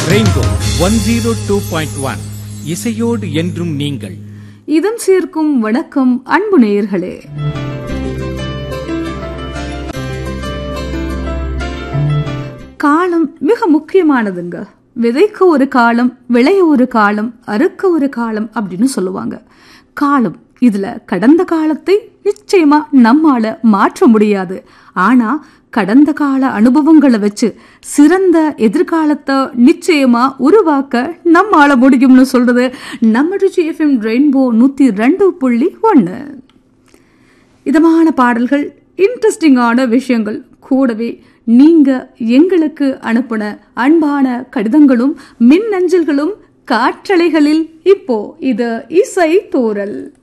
rainbow one zero two point one இசையோடு என்றும் நீங்கள் இதம் சேர்க்கும் வணக்கம் அன்பு நேயர்களே காலம் மிக முக்கியமானதுங்க விதைக்க ஒரு காலம் விளைய ஒரு காலம் அறுக்க ஒரு காலம் அப்படின்னு சொல்லுவாங்க காலம் இதுல கடந்த காலத்தை நிச்சயமா நம்மால மாற்ற முடியாது ஆனா கடந்த கால அனுபவங்களை வச்சு சிறந்த எதிர்காலத்தை நிச்சயமா உருவாக்க நம்மால முடியும்னு சொல்றது நம்ம எஃப்எம் ரெயின்போ நூத்தி ரெண்டு புள்ளி ஒன்னு இதமான பாடல்கள் இன்ட்ரெஸ்டிங்கான விஷயங்கள் கூடவே நீங்க எங்களுக்கு அனுப்பின அன்பான கடிதங்களும் மின்னஞ்சல்களும் காற்றலைகளில் இப்போ இது இசை தோரல்